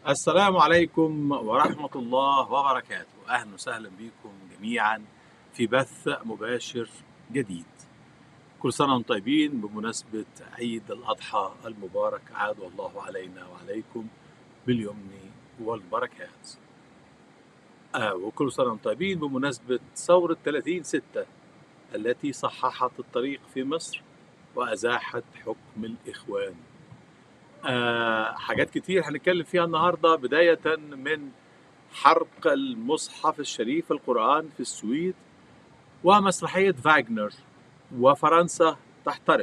السلام عليكم ورحمة الله وبركاته أهلا وسهلا بكم جميعا في بث مباشر جديد كل سنة وانتم طيبين بمناسبة عيد الأضحى المبارك عاد الله علينا وعليكم باليمن والبركات آه وكل سنة وانتم طيبين بمناسبة ثورة 30 ستة التي صححت الطريق في مصر وأزاحت حكم الإخوان آه حاجات كتير هنتكلم فيها النهاردة بداية من حرق المصحف الشريف القرآن في السويد ومسرحية فاغنر وفرنسا تحترق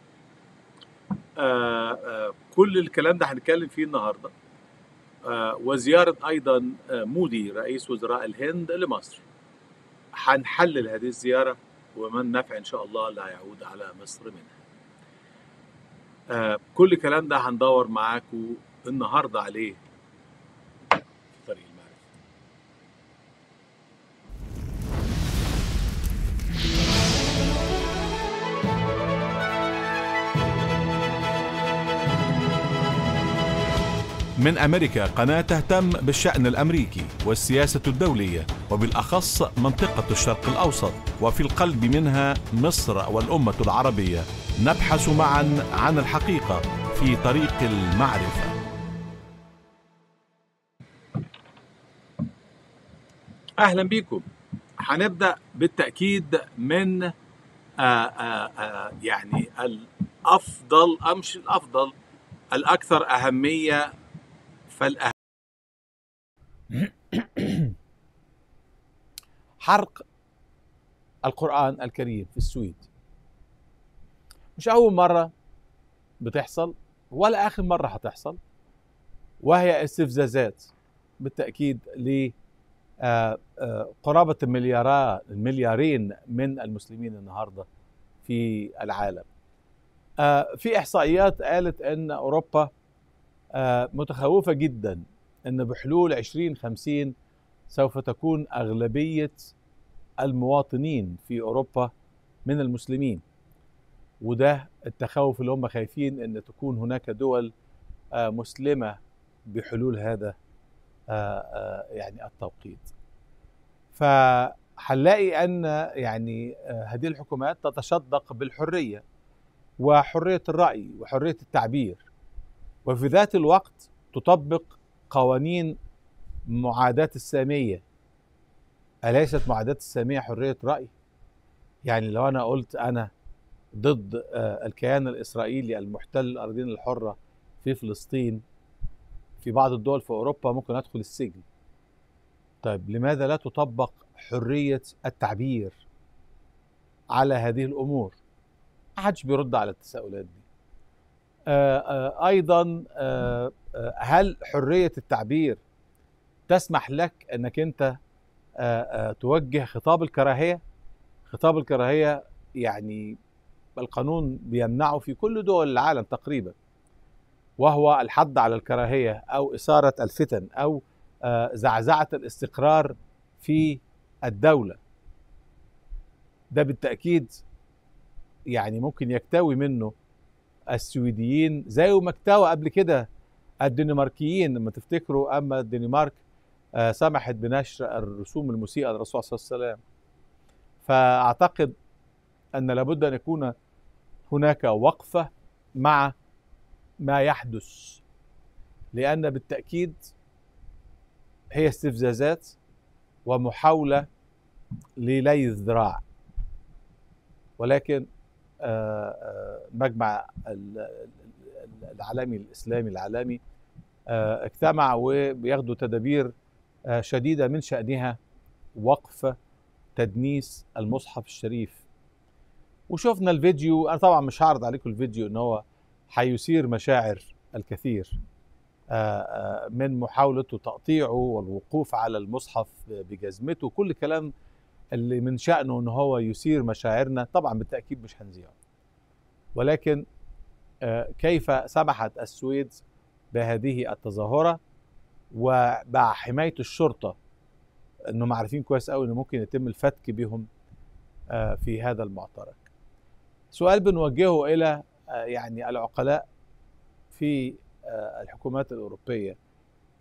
آه آه كل الكلام ده هنتكلم فيه النهارده آه وزيارة أيضا آه مودي رئيس وزراء الهند لمصر هنحلل هذه الزيارة وما النفع إن شاء الله لا يعود على مصر منها آه كل الكلام ده هندور معاكم النهارده عليه في طريق المعرفة من أمريكا قناة تهتم بالشأن الأمريكي والسياسة الدولية وبالأخص منطقة الشرق الأوسط وفي القلب منها مصر والأمة العربية نبحث معا عن الحقيقة في طريق المعرفة أهلا بكم هنبدأ بالتأكيد من آآ آآ آآ يعني الأفضل أم مش الأفضل الأكثر أهمية فالأهم حرق القرآن الكريم في السويد مش أول مرة بتحصل ولا آخر مرة هتحصل وهي استفزازات بالتأكيد ل قرابة المليارات المليارين من المسلمين النهاردة في العالم في إحصائيات قالت أن أوروبا متخوفة جدا أن بحلول 2050 سوف تكون أغلبية المواطنين في أوروبا من المسلمين وده التخوف اللي هم خايفين أن تكون هناك دول مسلمة بحلول هذا يعني التوقيت فهنلاقي أن يعني هذه الحكومات تتشدق بالحرية وحرية الرأي وحرية التعبير وفي ذات الوقت تطبق قوانين معاداة السامية أليست معاداة السامية حرية رأي؟ يعني لو أنا قلت أنا ضد الكيان الإسرائيلي المحتل الأراضين الحرة في فلسطين في بعض الدول في أوروبا ممكن أدخل السجن طيب لماذا لا تطبق حرية التعبير على هذه الأمور؟ محدش بيرد على التساؤلات دي آآ آآ ايضا آآ هل حريه التعبير تسمح لك انك انت توجه خطاب الكراهيه خطاب الكراهيه يعني القانون بيمنعه في كل دول العالم تقريبا وهو الحض على الكراهيه او اثاره الفتن او زعزعه الاستقرار في الدوله ده بالتاكيد يعني ممكن يكتوي منه السويديين زي ما اكتوى قبل كده الدنماركيين لما تفتكروا اما الدنمارك آه سمحت بنشر الرسوم المسيئه للرسول صلى الله عليه وسلم فاعتقد ان لابد ان يكون هناك وقفه مع ما يحدث لان بالتاكيد هي استفزازات ومحاوله للي الذراع ولكن مجمع العالمي الاسلامي العالمي اجتمع وبياخدوا تدابير شديده من شانها وقف تدنيس المصحف الشريف وشفنا الفيديو انا طبعا مش هعرض عليكم الفيديو ان هو هيثير مشاعر الكثير من محاولته تقطيعه والوقوف على المصحف بجزمته كل كلام اللي من شأنه ان هو يثير مشاعرنا طبعا بالتأكيد مش هنذيعه ولكن كيف سمحت السويد بهذه التظاهرة ومع حماية الشرطة انهم عارفين كويس قوي ان ممكن يتم الفتك بهم في هذا المعترك سؤال بنوجهه الى يعني العقلاء في الحكومات الأوروبية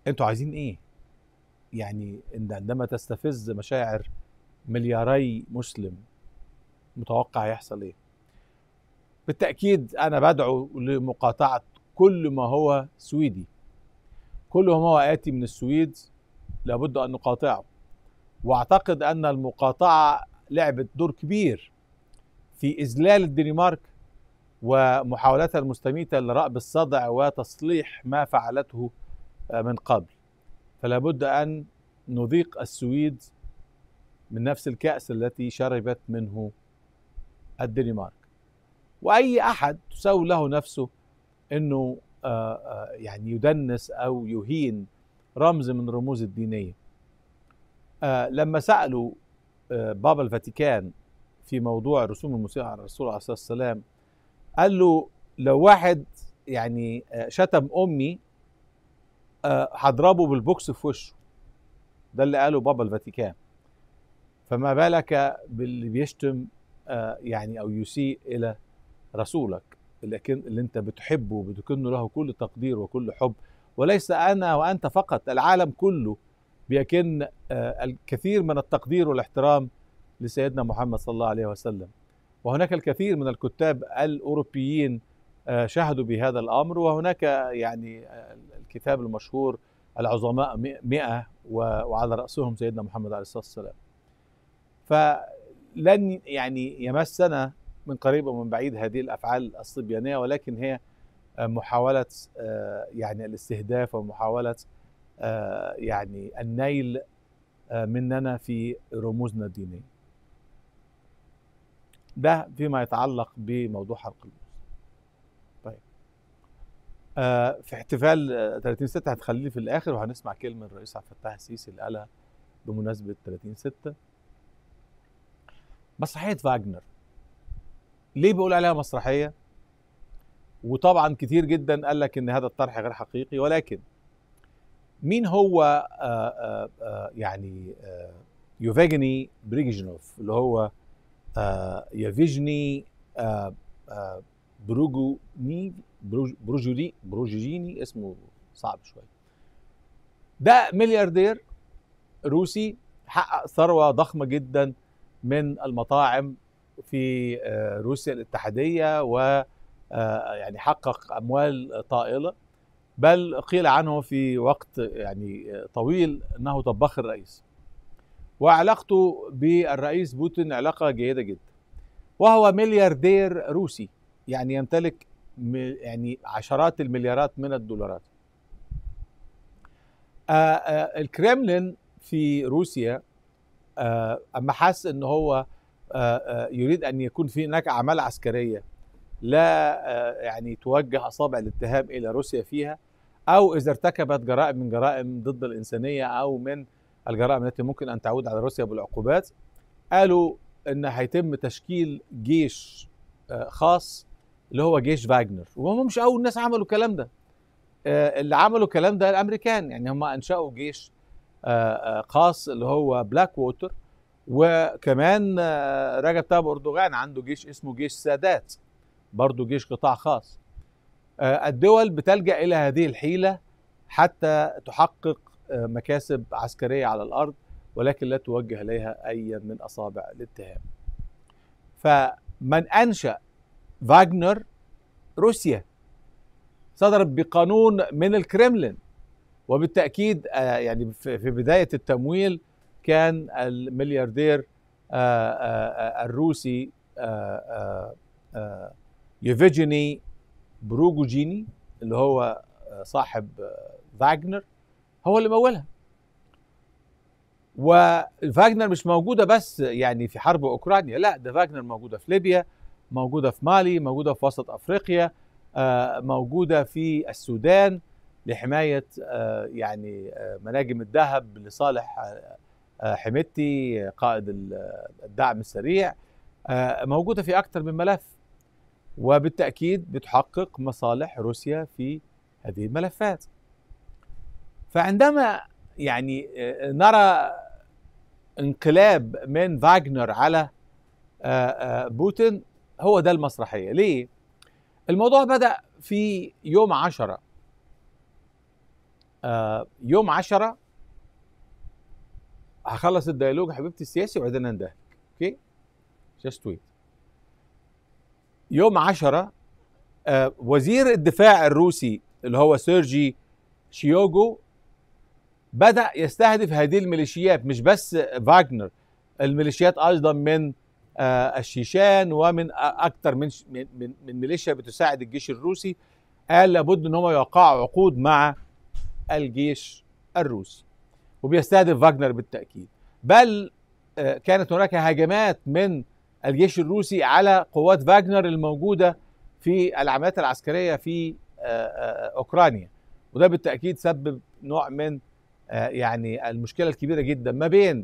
انتوا عايزين ايه يعني إن عندما تستفز مشاعر ملياري مسلم متوقع يحصل ايه بالتاكيد انا بدعو لمقاطعه كل ما هو سويدي كل ما هو اتي من السويد لابد ان نقاطعه واعتقد ان المقاطعه لعبت دور كبير في اذلال الدنمارك ومحاولاتها المستميته لرأب الصدع وتصليح ما فعلته من قبل فلا بد ان نذيق السويد من نفس الكأس التي شربت منه الدنمارك واي احد تساوي له نفسه انه آه، آه، يعني يدنس او يهين رمز من رموز الدينيه آه، لما سالوا آه، بابا الفاتيكان في موضوع رسوم الموسيقى على الرسول عليه الصلاه والسلام قال له لو واحد يعني آه، شتم امي آه، هضربه بالبوكس في وشه ده اللي قاله بابا الفاتيكان فما بالك باللي بيشتم آه، يعني او يسيء الى رسولك لكن اللي انت بتحبه وبتكن له كل تقدير وكل حب وليس انا وانت فقط العالم كله بيكن آه، الكثير من التقدير والاحترام لسيدنا محمد صلى الله عليه وسلم وهناك الكثير من الكتاب الاوروبيين آه، شهدوا بهذا الامر وهناك يعني آه، الكتاب المشهور العظماء مئة و- وعلى رأسهم سيدنا محمد عليه الصلاة والسلام فلن يعني يمسنا من قريب ومن بعيد هذه الأفعال الصبيانية ولكن هي آه، محاولة آه، يعني الاستهداف ومحاولة آه، يعني النيل آه، مننا في رموزنا الدينية ده فيما يتعلق بموضوع حرق الموز طيب آه، في احتفال آه، 30 6 هتخليه في الاخر وهنسمع كلمه الرئيس عبد الفتاح السيسي اللي قالها بمناسبه 30 6 مسرحيه فاجنر ليه بقول عليها مسرحيه وطبعا كتير جدا قال لك ان هذا الطرح غير حقيقي ولكن مين هو آه، آه، آه، يعني آه، يوفيجني بريجنوف اللي هو آه، يافيجني آه، آه، بروجوني بروج- بروجولي بروجيني اسمه صعب شويه ده ملياردير روسي حقق ثروه ضخمه جدا من المطاعم في آه، روسيا الاتحاديه و آه، يعني حقق اموال طائله بل قيل عنه في وقت يعني آه، طويل انه طباخ الرئيس وعلاقته بالرئيس بوتين علاقه جيده جدا وهو ملياردير روسي يعني يمتلك م- يعني عشرات المليارات من الدولارات آه، آه، الكريملين في روسيا آه، اما حس ان هو آه، آه، يريد ان يكون في هناك اعمال عسكريه لا آه، يعني توجه اصابع الاتهام الى روسيا فيها او اذا ارتكبت جرائم من جرائم ضد الانسانيه او من الجرائم التي ممكن ان تعود على روسيا بالعقوبات قالوا ان هيتم تشكيل جيش آه، خاص اللي هو جيش فاجنر وهم مش اول ناس عملوا الكلام ده آه، اللي عملوا الكلام ده الامريكان يعني هم انشأوا جيش آه، آه، خاص اللي هو بلاك ووتر وكمان آه، رجب طيب اردوغان عنده جيش اسمه جيش سادات برضه جيش قطاع خاص آه، الدول بتلجأ إلى هذه الحيلة حتى تحقق آه، مكاسب عسكرية على الأرض ولكن لا توجه إليها أي من أصابع الاتهام فمن أنشأ فاغنر روسيا صدرت بقانون من الكرملين وبالتأكيد آه، يعني في في بداية التمويل كان الملياردير آه، آه، آه، الروسي آه، آه، آه، يوفيجيني بروجوجيني اللي هو آه، صاحب آه، فاجنر هو اللي مولها وفاجنر مش موجوده بس يعني في حرب اوكرانيا لا ده فاجنر موجوده في ليبيا موجوده في مالي موجوده في وسط افريقيا آه، موجوده في السودان لحمايه آه، يعني آه، مناجم الذهب لصالح آه، آه، حميدتي قائد ال- الدعم السريع آه، موجوده في اكثر من ملف وبالتاكيد بتحقق مصالح روسيا في هذه الملفات فعندما يعني آه، نرى انقلاب من فاغنر على آه، آه، بوتين هو ده المسرحيه ليه الموضوع بدا في يوم عشرة آه يوم عشرة هخلص الديالوج حبيبتي السياسي وبعدين اندهلك اوكي جاست ويت يوم عشرة آه وزير الدفاع الروسي اللي هو سيرجي شيوجو بدأ يستهدف هذه الميليشيات مش بس فاغنر الميليشيات ايضا من آه الشيشان ومن اكثر من من من ميليشيا بتساعد الجيش الروسي قال لابد ان هم يوقعوا عقود مع الجيش الروسي وبيستهدف فاغنر بالتاكيد بل آه كانت هناك هجمات من الجيش الروسي على قوات فاغنر الموجوده في العمليات العسكريه في آه اوكرانيا وده بالتاكيد سبب نوع من يعني المشكله الكبيره جدا ما بين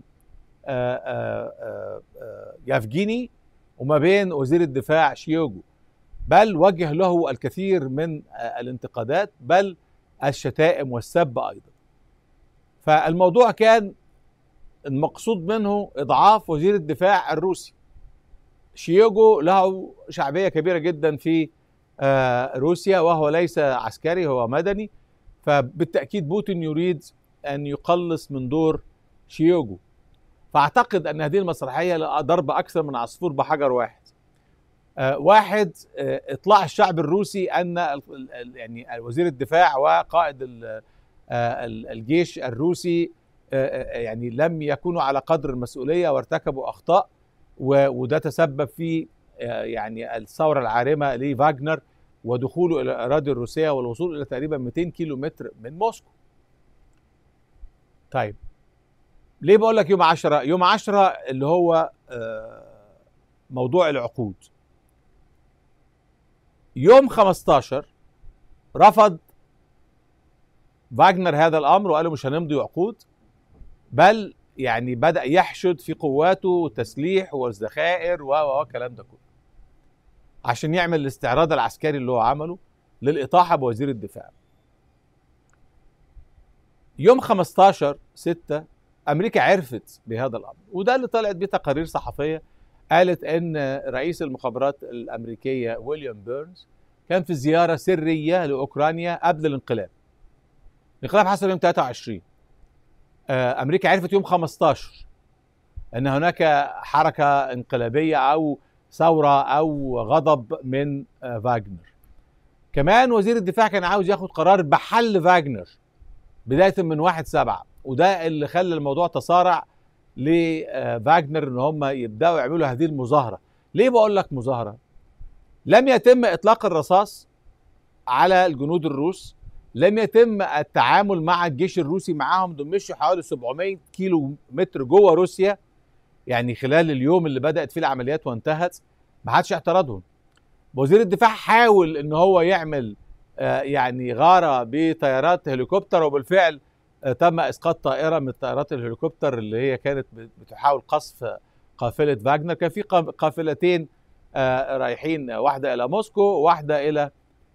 يافجيني وما بين وزير الدفاع شيوجو بل وجه له الكثير من الانتقادات بل الشتائم والسب ايضا فالموضوع كان المقصود منه اضعاف وزير الدفاع الروسي شيوجو له شعبيه كبيره جدا في روسيا وهو ليس عسكري هو مدني فبالتاكيد بوتين يريد ان يقلص من دور شيوجو فاعتقد ان هذه المسرحيه ضرب اكثر من عصفور بحجر واحد آه واحد آه اطلاع الشعب الروسي ان يعني وزير الدفاع وقائد آه الجيش الروسي يعني لم يكونوا على قدر المسؤوليه وارتكبوا اخطاء وده تسبب في يعني الثوره العارمه لفاغنر ودخوله الى الاراضي الروسيه والوصول الى تقريبا 200 كيلو متر من موسكو. طيب ليه بقول لك يوم 10 يوم 10 اللي هو موضوع العقود يوم 15 رفض فاجنر هذا الامر وقالوا مش هنمضي عقود بل يعني بدا يحشد في قواته تسليح والذخائر والكلام ده كله عشان يعمل الاستعراض العسكري اللي هو عمله للاطاحه بوزير الدفاع يوم 15 6 امريكا عرفت بهذا الامر وده اللي طلعت بيه تقارير صحفيه قالت ان رئيس المخابرات الامريكيه ويليام بيرنز كان في زياره سريه لاوكرانيا قبل الانقلاب الانقلاب حصل يوم 23 امريكا عرفت يوم 15 ان هناك حركه انقلابيه او ثوره او غضب من فاجنر كمان وزير الدفاع كان عاوز ياخد قرار بحل فاجنر بدايه من 1 7 وده اللي خلى الموضوع تصارع لفاجنر ان هم يبداوا يعملوا هذه المظاهره ليه بقول لك مظاهره لم يتم اطلاق الرصاص على الجنود الروس لم يتم التعامل مع الجيش الروسي معاهم دول مشوا حوالي 700 كيلو متر جوه روسيا يعني خلال اليوم اللي بدات فيه العمليات وانتهت ما حدش اعترضهم وزير الدفاع حاول ان هو يعمل آه يعني غاره بطيارات هليكوبتر وبالفعل آه تم اسقاط طائره من طائرات الهليكوبتر اللي هي كانت بتحاول قصف قافله فاجنر كان في قافلتين آه رايحين واحده الى موسكو وواحده الى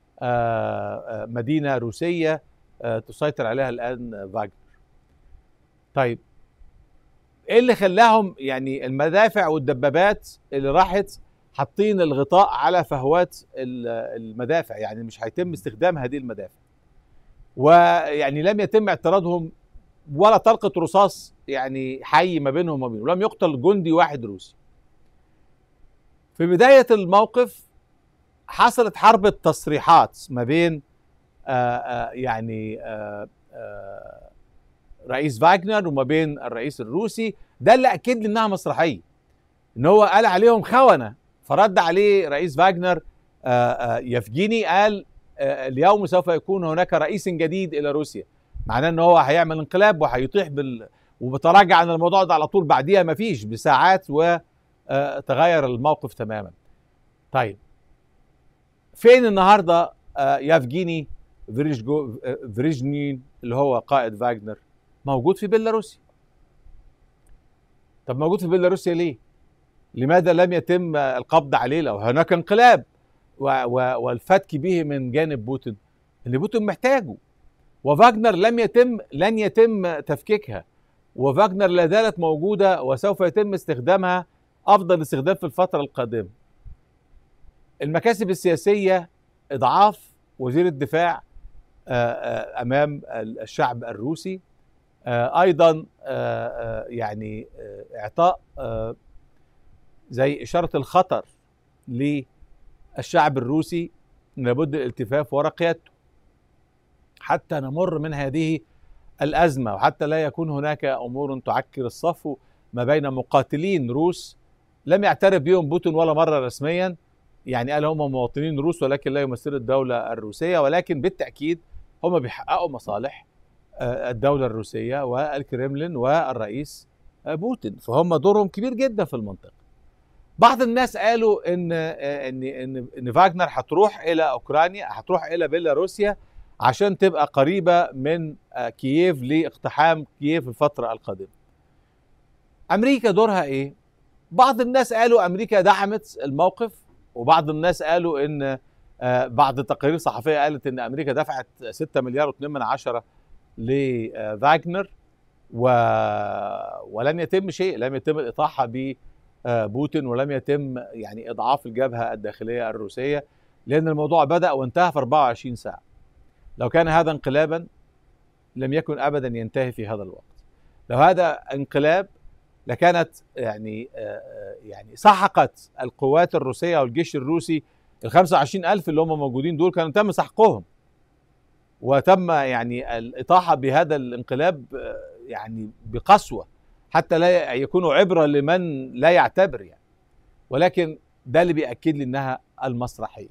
مدينه روسيه تسيطر عليها الان فاجنر طيب ايه اللي خلاهم يعني المدافع والدبابات اللي راحت حاطين الغطاء على فهوات المدافع يعني مش هيتم استخدام هذه المدافع ويعني لم يتم اعتراضهم ولا طلقة رصاص يعني حي ما بينهم وما بينهم ولم يقتل جندي واحد روسي في بداية الموقف حصلت حرب التصريحات ما بين آآ آآ يعني آآ رئيس فاجنر وما بين الرئيس الروسي ده اللي اكد لي انها مسرحيه ان هو قال عليهم خونه فرد عليه رئيس فاجنر يفجيني قال اليوم سوف يكون هناك رئيس جديد الى روسيا معناه ان هو هيعمل انقلاب وهيطيح بال وبتراجع عن الموضوع ده على طول بعديها ما فيش بساعات وتغير الموقف تماما طيب فين النهارده يافجيني فريجو فريجنين اللي هو قائد فاجنر موجود في بيلاروسيا طب موجود في بيلاروسيا ليه لماذا لم يتم القبض عليه لو هناك انقلاب والفتك به من جانب بوتين اللي بوتين محتاجه وفاجنر لم يتم لن يتم تفكيكها وفاجنر لا زالت موجوده وسوف يتم استخدامها افضل استخدام في الفتره القادمه المكاسب السياسيه اضعاف وزير الدفاع آه، آه، امام الشعب الروسي آه، ايضا آه، آه، يعني آه، اعطاء آه، زي اشاره الخطر للشعب الروسي لابد الالتفاف وراء قيادته حتى نمر من هذه الازمه وحتى لا يكون هناك امور تعكر الصفو ما بين مقاتلين روس لم يعترف بهم بوتين ولا مره رسميا يعني قال هم مواطنين روس ولكن لا يمثلوا الدوله الروسيه ولكن بالتاكيد هم بيحققوا مصالح آه، الدوله الروسيه والكريملين والرئيس آه، بوتين فهم دورهم كبير جدا في المنطقه بعض الناس قالوا ان آه، ان ان ان فاجنر هتروح الى اوكرانيا هتروح الى بيلاروسيا عشان تبقى قريبه من آه، كييف لاقتحام كييف الفتره القادمه امريكا دورها ايه بعض الناس قالوا امريكا دعمت الموقف وبعض الناس قالوا ان آه، بعض التقارير صحفيه قالت ان امريكا دفعت 6 مليار و2 من عشرة لفاجنر و... ولم يتم شيء لم يتم الاطاحه ببوتين ولم يتم يعني اضعاف الجبهه الداخليه الروسيه لان الموضوع بدا وانتهى في 24 ساعه لو كان هذا انقلابا لم يكن ابدا ينتهي في هذا الوقت لو هذا انقلاب لكانت يعني آه، آه، يعني سحقت القوات الروسيه والجيش الروسي ال 25 ألف اللي هم موجودين دول كانوا تم سحقهم وتم يعني الإطاحة بهذا الانقلاب آه، يعني بقسوة حتى لا يكونوا عبرة لمن لا يعتبر يعني ولكن ده اللي بيأكد لي إنها المسرحية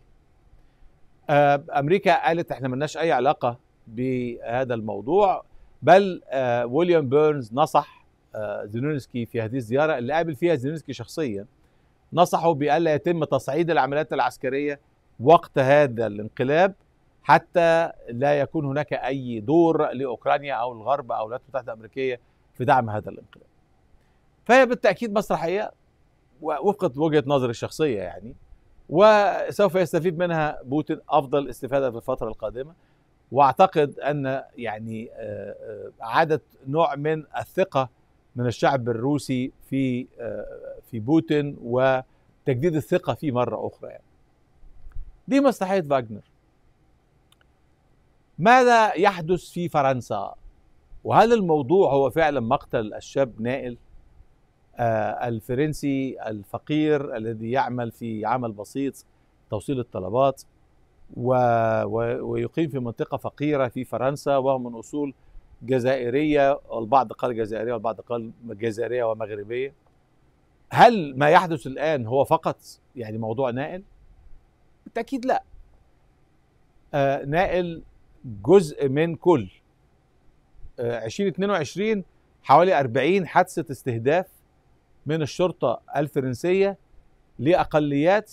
آه، أمريكا قالت إحنا ملناش أي علاقة بهذا الموضوع بل آه، ويليام بيرنز نصح آه، زيلينسكي في هذه الزيارة اللي قابل فيها زيلينسكي شخصيا نصحوا بألا يتم تصعيد العمليات العسكرية وقت هذا الانقلاب حتى لا يكون هناك أي دور لأوكرانيا أو الغرب أو الولايات المتحدة الأمريكية في دعم هذا الانقلاب فهي بالتأكيد مسرحية وفق وجهة نظري الشخصية يعني وسوف يستفيد منها بوتين أفضل استفادة في الفترة القادمة واعتقد ان يعني آه، آه، عادت نوع من الثقه من الشعب الروسي في آه، في بوتين وتجديد الثقه فيه مره اخرى يعني. دي مسرحيه فاجنر. ماذا يحدث في فرنسا؟ وهل الموضوع هو فعلا مقتل الشاب نائل آه، الفرنسي الفقير الذي يعمل في عمل بسيط توصيل الطلبات و... و... ويقيم في منطقة فقيرة في فرنسا وهو من أصول جزائرية والبعض قال جزائرية والبعض قال جزائرية ومغربية هل ما يحدث الآن هو فقط يعني موضوع نائل؟ بالتأكيد لا آه نائل جزء من كل آه 2022 حوالي 40 حادثة استهداف من الشرطة الفرنسية لأقليات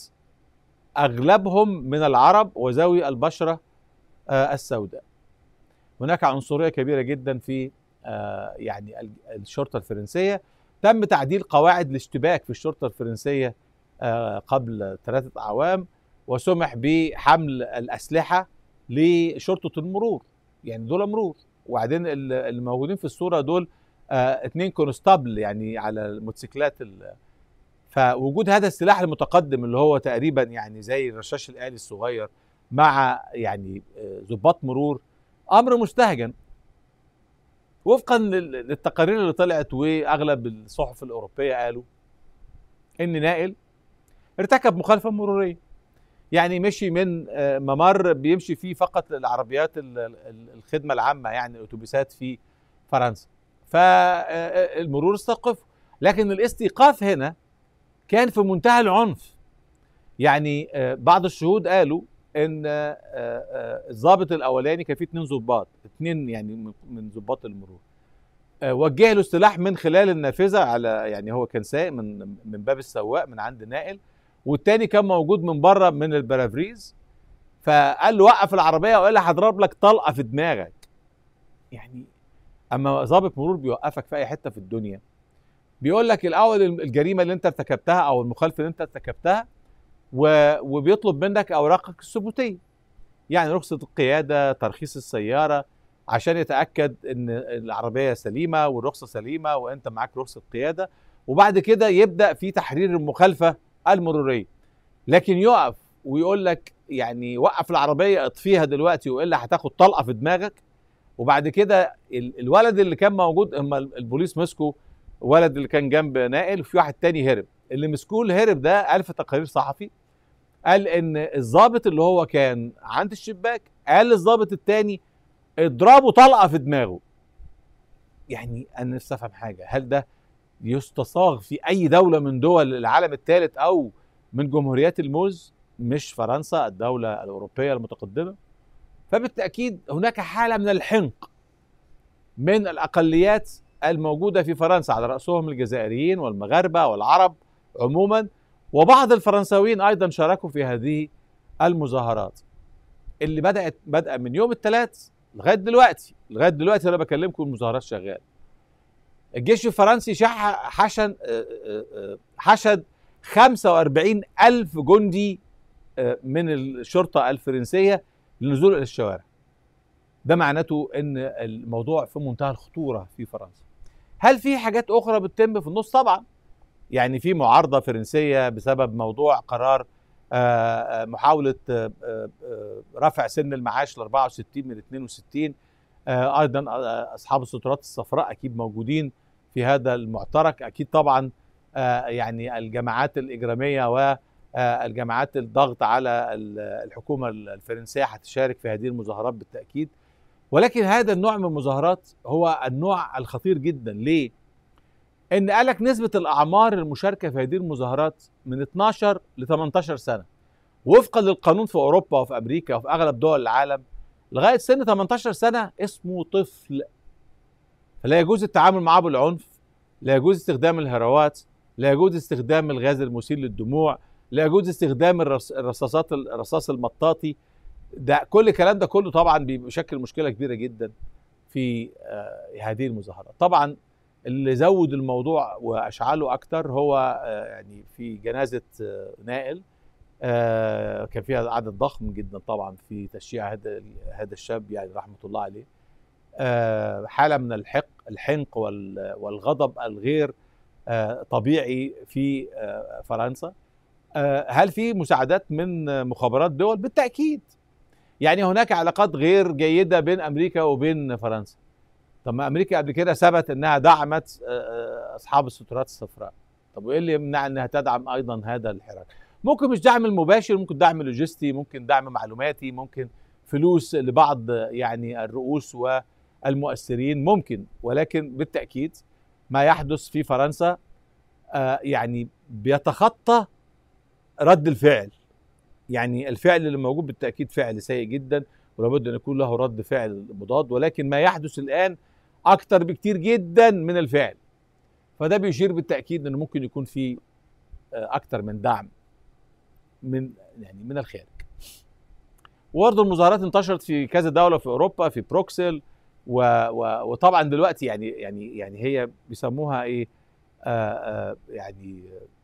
اغلبهم من العرب وذوي البشره آه، السوداء. هناك عنصريه كبيره جدا في آه، يعني ال- الشرطه الفرنسيه تم تعديل قواعد الاشتباك في الشرطه الفرنسيه آه، قبل ثلاثه اعوام وسمح بحمل الاسلحه لشرطه المرور يعني دول مرور وبعدين ال- الموجودين في الصوره دول آه، اتنين كونستابل يعني على الموتوسيكلات ال- فوجود هذا السلاح المتقدم اللي هو تقريبا يعني زي الرشاش الآلي الصغير مع يعني آه، ضباط مرور امر مستهجن وفقا لل- للتقارير اللي طلعت واغلب الصحف الاوروبيه قالوا ان نائل ارتكب مخالفه مروريه يعني مشي من آه، ممر بيمشي فيه فقط العربيات ال- ال- الخدمه العامه يعني الاتوبيسات في فرنسا فالمرور استوقفه لكن الاستيقاف هنا كان في منتهى العنف يعني آه، بعض الشهود قالوا ان آه، آه، الضابط الاولاني كان فيه اتنين ضباط اتنين يعني من- من ضباط المرور آه، وجه له السلاح من خلال النافذه على يعني هو كان سايق من من باب السواق من عند نائل والتاني كان موجود من بره من البرافريز فقال له وقف العربيه والا هضرب لك طلقه في دماغك يعني اما ضابط مرور بيوقفك في اي حته في الدنيا بيقول لك الاول الجريمه اللي انت ارتكبتها او المخالفه اللي انت ارتكبتها و... وبيطلب منك اوراقك الثبوتيه يعني رخصه القياده ترخيص السياره عشان يتاكد ان العربيه سليمه والرخصه سليمه وانت معاك رخصه قياده وبعد كده يبدا في تحرير المخالفه المروريه لكن يقف ويقول لك يعني وقف العربيه اطفيها دلوقتي والا هتاخد طلقه في دماغك وبعد كده ال- الولد اللي كان موجود هم البوليس مسكوا ولد اللي كان جنب نائل وفي واحد تاني هرب اللي مسكوه اللي هرب ده قال في تقرير صحفي قال ان الضابط اللي هو كان عند الشباك قال للضابط التاني اضربه طلقه في دماغه يعني انا نفسي افهم حاجه هل ده يستصاغ في اي دوله من دول العالم الثالث او من جمهوريات الموز مش فرنسا الدوله الاوروبيه المتقدمه فبالتاكيد هناك حاله من الحنق من الاقليات الموجوده في فرنسا على راسهم الجزائريين والمغاربه والعرب عموما وبعض الفرنساويين ايضا شاركوا في هذه المظاهرات اللي بدات بدأ من يوم الثلاث لغايه دلوقتي لغايه دلوقتي انا بكلمكم المظاهرات شغاله الجيش الفرنسي شح حشن آه، آه، آه، حشد 45 ألف جندي آه، من الشرطة الفرنسية للنزول إلى الشوارع ده معناته أن الموضوع في منتهى الخطورة في فرنسا هل في حاجات أخرى بتتم في النص طبعا يعني في معارضة فرنسية بسبب موضوع قرار آه، آه، محاولة آه، آه، آه، رفع سن المعاش ل 64 من 62 آه، ايضا آه، اصحاب السترات الصفراء اكيد موجودين في هذا المعترك اكيد طبعا آه، يعني الجماعات الاجراميه والجماعات الضغط على ال- الحكومه الفرنسيه هتشارك في هذه المظاهرات بالتاكيد ولكن هذا النوع من المظاهرات هو النوع الخطير جدا ليه؟ ان قالك نسبه الاعمار المشاركه في هذه المظاهرات من 12 ل 18 سنه وفقا للقانون في اوروبا وفي امريكا وفي اغلب دول العالم لغايه سن 18 سنه اسمه طفل فلا يجوز التعامل معه بالعنف لا يجوز استخدام الهروات لا يجوز استخدام الغاز المسيل للدموع لا يجوز استخدام الرص- الرصاصات الرصاص المطاطي ده كل الكلام ده كله طبعا بيشكل مشكله كبيره جدا في آه، هذه المظاهرات طبعا اللي زود الموضوع واشعله اكتر هو آه، يعني في جنازه آه، نائل آه، كان فيها عدد ضخم جدا طبعا في تشييع هذا هذا الشاب يعني رحمه الله عليه آه، حاله من الحق الحنق وال- والغضب الغير آه، طبيعي في آه، فرنسا آه، هل في مساعدات من مخابرات دول بالتاكيد يعني هناك علاقات غير جيده بين امريكا وبين فرنسا طب ما امريكا قبل كده ثبت انها دعمت آه، آه، اصحاب السترات الصفراء طب وايه اللي يمنع انها تدعم ايضا هذا الحراك ممكن مش دعم المباشر ممكن دعم لوجستي ممكن دعم معلوماتي ممكن فلوس لبعض يعني الرؤوس والمؤثرين ممكن ولكن بالتاكيد ما يحدث في فرنسا آه، يعني بيتخطى رد الفعل يعني الفعل اللي موجود بالتاكيد فعل سيء جدا ولابد ان يكون له رد فعل مضاد ولكن ما يحدث الان اكتر بكتير جدا من الفعل فده بيشير بالتاكيد انه ممكن يكون في آه، اكتر من دعم من يعني من الخارج وبرضه المظاهرات انتشرت في كذا دوله في اوروبا في بروكسل و و وطبعا دلوقتي يعني يعني يعني هي بيسموها ايه آه آه يعني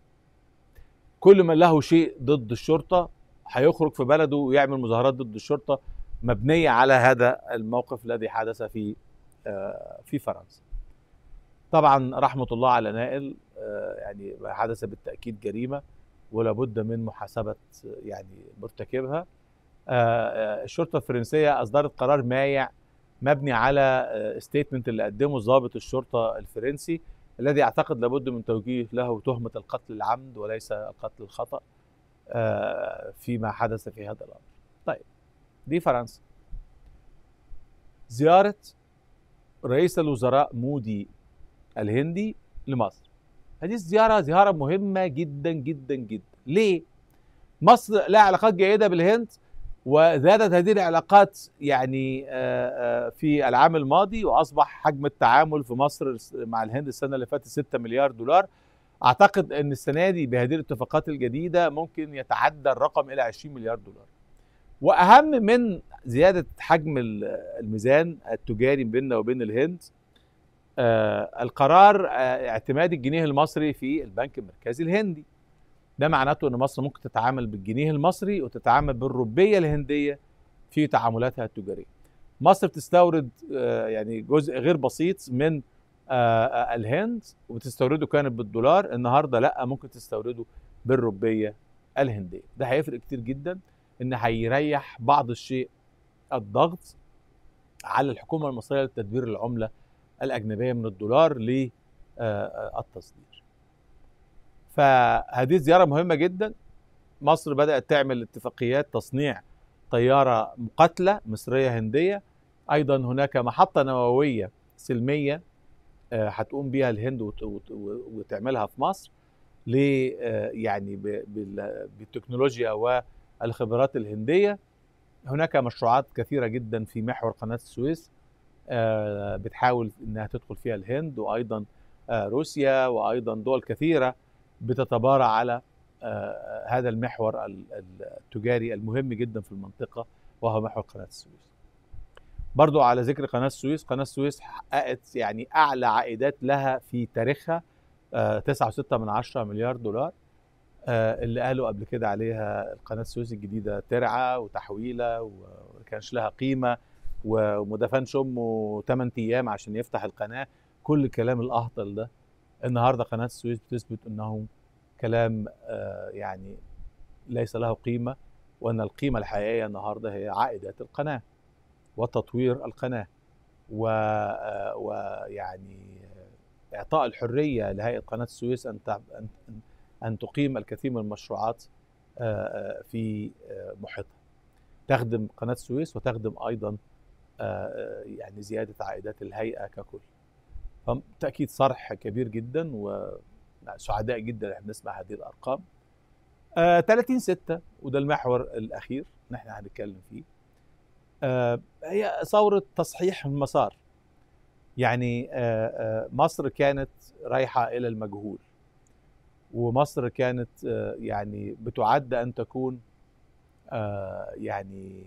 كل من له شيء ضد الشرطه هيخرج في بلده ويعمل مظاهرات ضد الشرطه مبنيه على هذا الموقف الذي حدث في آه في فرنسا. طبعا رحمه الله على نائل آه يعني حدث بالتاكيد جريمه ولا بد من محاسبه يعني مرتكبها. آه الشرطه الفرنسيه اصدرت قرار مايع مبني على ستيتمنت اللي قدمه ضابط الشرطه الفرنسي الذي اعتقد لابد من توجيه له تهمه القتل العمد وليس القتل الخطا فيما حدث في هذا الامر. طيب دي فرنسا. زياره رئيس الوزراء مودي الهندي لمصر. هذه الزياره زياره مهمه جدا جدا جدا. ليه؟ مصر لها علاقات جيده بالهند وزادت هذه العلاقات يعني في العام الماضي واصبح حجم التعامل في مصر مع الهند السنه اللي فاتت 6 مليار دولار اعتقد ان السنه دي بهذه الاتفاقات الجديده ممكن يتعدى الرقم الى 20 مليار دولار واهم من زياده حجم الميزان التجاري بيننا وبين الهند القرار اعتماد الجنيه المصري في البنك المركزي الهندي ده معناته ان مصر ممكن تتعامل بالجنيه المصري وتتعامل بالروبيه الهنديه في تعاملاتها التجاريه. مصر بتستورد يعني جزء غير بسيط من الهند وبتستورده كانت بالدولار النهارده لا ممكن تستورده بالروبيه الهنديه ده هيفرق كتير جدا ان هيريح بعض الشيء الضغط على الحكومه المصريه لتدبير العمله الاجنبيه من الدولار للتصدير فهذه زياره مهمه جدا مصر بدات تعمل اتفاقيات تصنيع طياره مقاتله مصريه هنديه ايضا هناك محطه نوويه سلميه آه، هتقوم بيها الهند وت- وت- وتعملها في مصر ل آه، يعني ب- بال- بالتكنولوجيا والخبرات الهنديه هناك مشروعات كثيره جدا في محور قناه السويس آه، بتحاول انها تدخل فيها الهند وايضا آه، روسيا وايضا دول كثيره بتتبارى على آه، هذا المحور ال- ال- التجاري المهم جدا في المنطقه وهو محور قناه السويس. برضو على ذكر قناه السويس، قناه السويس حققت يعني اعلى عائدات لها في تاريخها آه، 9.6 من عشرة مليار دولار آه، اللي قالوا قبل كده عليها قناه السويس الجديده ترعه وتحويله وما كانش لها قيمه وما دفنش امه 8 ايام عشان يفتح القناه كل الكلام الاهطل ده النهارده قناه السويس بتثبت انه كلام آه، يعني ليس له قيمه وان القيمه الحقيقيه النهارده هي عائدات القناه وتطوير القناه و- آه، ويعني اعطاء الحريه لهيئه قناه السويس ان تع- ان أن- ان تقيم الكثير من المشروعات آه، آه، في آه، محيطها تخدم قناه السويس وتخدم ايضا آه، يعني زياده عائدات الهيئه ككل فبالتاكيد صرح كبير جدا وسعداء جدا احنا بنسمع هذه الارقام آه 30 6 وده المحور الاخير اللي احنا هنتكلم فيه آه هي ثوره تصحيح المسار يعني آه آه مصر كانت رايحه الى المجهول ومصر كانت آه يعني بتعد ان تكون آه يعني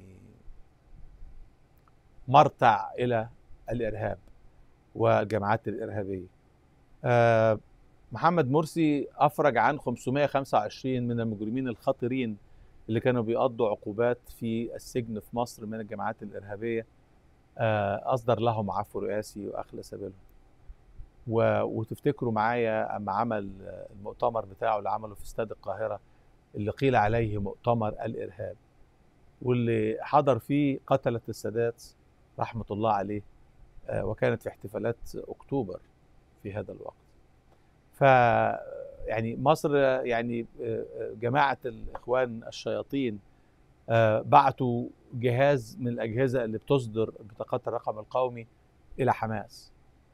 مرتع الى الارهاب والجماعات الارهابيه. آه، محمد مرسي افرج عن 525 من المجرمين الخطيرين اللي كانوا بيقضوا عقوبات في السجن في مصر من الجماعات الارهابيه آه، اصدر لهم عفو رئاسي واخلى سبيلهم. و- وتفتكروا معايا اما عمل آه، المؤتمر بتاعه اللي عمله في استاد القاهره اللي قيل عليه مؤتمر الارهاب واللي حضر فيه قتله السادات رحمه الله عليه آه، وكانت في احتفالات اكتوبر في هذا الوقت. ف يعني مصر آه، يعني آه، آه، جماعه الاخوان الشياطين آه، بعتوا جهاز من الاجهزه اللي بتصدر بطاقات الرقم القومي الى حماس.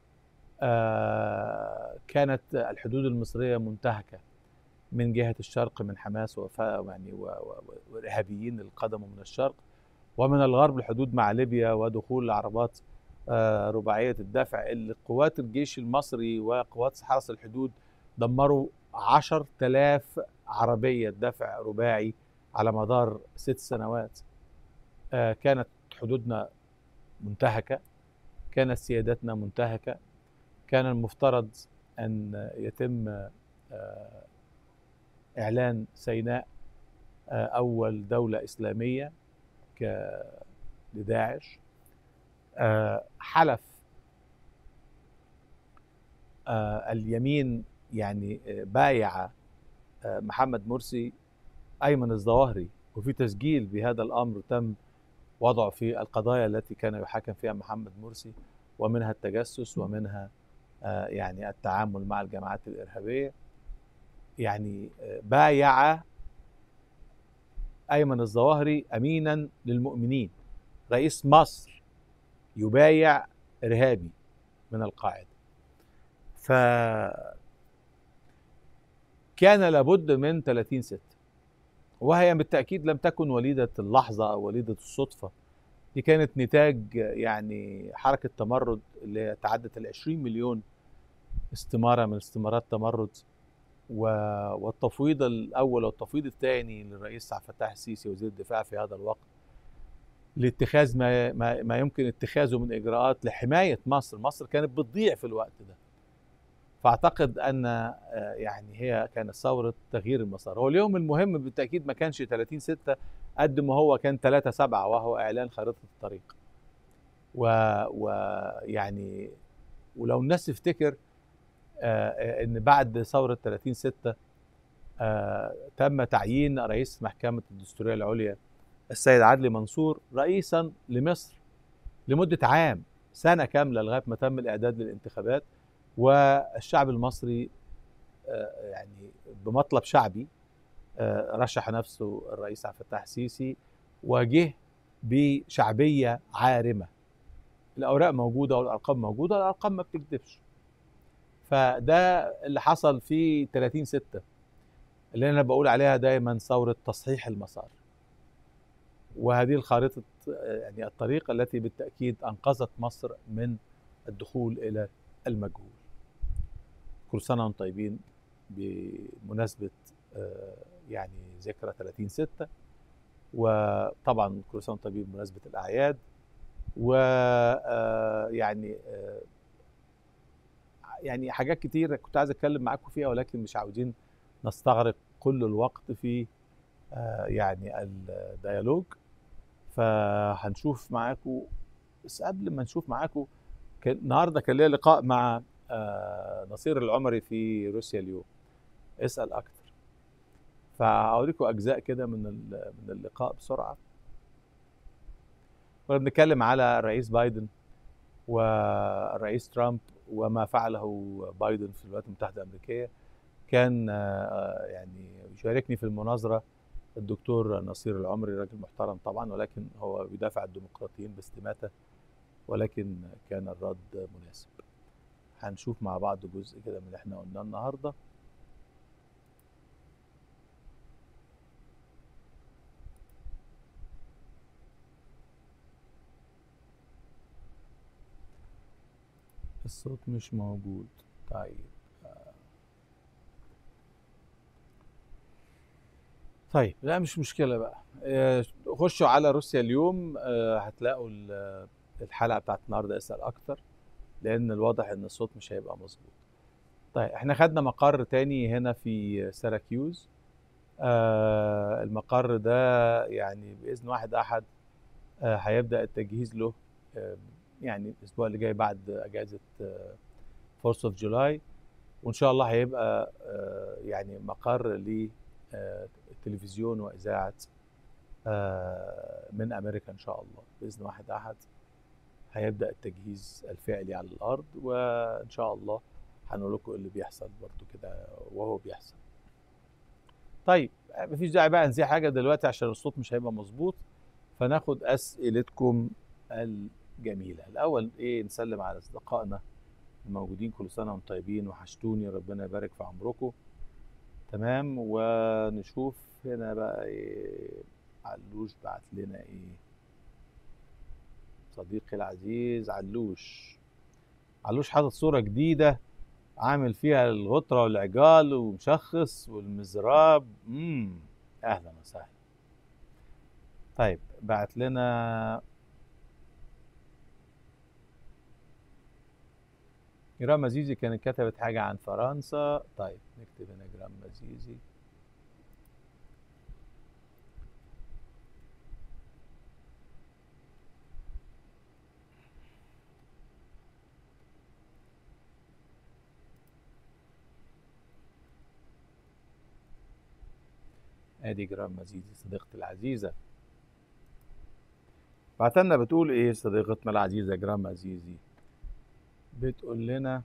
آه، كانت الحدود المصريه منتهكه من جهه الشرق من حماس وفا يعني و- و- والارهابيين اللي قدموا من الشرق ومن الغرب الحدود مع ليبيا ودخول عربات آه، رباعيه الدفع اللي قوات الجيش المصري وقوات حرس الحدود دمروا 10000 عربيه دفع رباعي على مدار ست سنوات آه، كانت حدودنا منتهكه كانت سيادتنا منتهكه كان المفترض ان يتم آه، اعلان سيناء آه، اول دوله اسلاميه ك- لداعش آه، حلف آه، اليمين يعني آه، بايع آه، محمد مرسي ايمن الظواهري وفي تسجيل بهذا الامر تم وضعه في القضايا التي كان يحاكم فيها محمد مرسي ومنها التجسس ومنها آه، يعني التعامل مع الجماعات الارهابيه يعني آه، بايع ايمن الظواهري امينا للمؤمنين رئيس مصر يبايع ارهابي من القاعده ف كان لابد من 30 ستة وهي بالتأكيد لم تكن وليدة اللحظة أو وليدة الصدفة دي كانت نتاج يعني حركة تمرد اللي تعدت ال 20 مليون استمارة من استمارات تمرد و... والتفويض الأول والتفويض الثاني للرئيس عبد الفتاح السيسي وزير الدفاع في هذا الوقت لاتخاذ ما, ما, ما يمكن اتخاذه من إجراءات لحماية مصر مصر كانت بتضيع في الوقت ده فاعتقد ان آه، يعني هي كانت ثوره تغيير المسار هو اليوم المهم بالتاكيد ما كانش 30 6 قد ما هو كان 3 7 وهو اعلان خريطه الطريق و ويعني ولو الناس تفتكر آه، ان بعد ثوره 30 6 آه تم تعيين رئيس محكمة الدستورية العليا السيد عدلي منصور رئيسا لمصر لمدة عام سنة كاملة لغاية ما تم الإعداد للانتخابات والشعب المصري آه يعني بمطلب شعبي آه رشح نفسه الرئيس عبد الفتاح السيسي وجه بشعبية عارمة الأوراق موجودة والأرقام موجودة الأرقام ما بتكذبش فده اللي حصل في 30 6 اللي انا بقول عليها دايما ثوره تصحيح المسار وهذه الخارطه يعني الطريقه التي بالتاكيد انقذت مصر من الدخول الى المجهول كل سنه وانتم طيبين بمناسبه يعني ذكرى 30 6 وطبعا كل سنه وانتم طيبين بمناسبه الاعياد و يعني يعني حاجات كتير كنت عايز اتكلم معاكم فيها ولكن مش عاوزين نستغرق كل الوقت في آه يعني الديالوج فهنشوف معاكم بس قبل ما نشوف معاكم كان النهارده كان ليا لقاء مع آه نصير العمري في روسيا اليوم اسال اكتر فهوريكم اجزاء كده من من اللقاء بسرعه كنا بنتكلم على الرئيس بايدن والرئيس ترامب وما فعله بايدن في الولايات المتحدة الأمريكية كان يعني يشاركني في المناظرة الدكتور نصير العمري راجل محترم طبعا ولكن هو بيدافع عن الديمقراطيين باستماتة ولكن كان الرد مناسب هنشوف مع بعض جزء كده من اللي احنا قلناه النهارده الصوت مش موجود طيب طيب لا مش مشكله بقى خشوا على روسيا اليوم هتلاقوا الحلقه بتاعت النهارده اسال اكتر لان الواضح ان الصوت مش هيبقى مظبوط طيب احنا خدنا مقر تاني هنا في سيراكيوز المقر ده يعني باذن واحد احد هيبدا التجهيز له يعني الاسبوع اللي جاي بعد اجازه فورس اوف جولاي وان شاء الله هيبقى يعني مقر للتلفزيون واذاعه من امريكا ان شاء الله باذن واحد احد هيبدا التجهيز الفعلي على الارض وان شاء الله هنقول لكم اللي بيحصل برضو كده وهو بيحصل طيب مفيش داعي بقى نزيع حاجه دلوقتي عشان الصوت مش هيبقى مظبوط فناخد اسئلتكم الجميله الاول ايه نسلم على اصدقائنا الموجودين كل سنه وانتم طيبين وحشتوني ربنا يبارك في عمركم تمام ونشوف هنا بقى ايه علوش بعت لنا ايه صديقي العزيز علوش علوش حاطط صوره جديده عامل فيها الغطره والعجال ومشخص والمزراب امم اهلا وسهلا طيب بعت لنا جرام مزيزي كانت كتبت حاجة عن فرنسا طيب نكتب هنا جرام مزيزي ادي جرام مزيزي صديقتي العزيزة بعتلنا بتقول ايه صديقتنا العزيزة جرام مزيزي بتقول لنا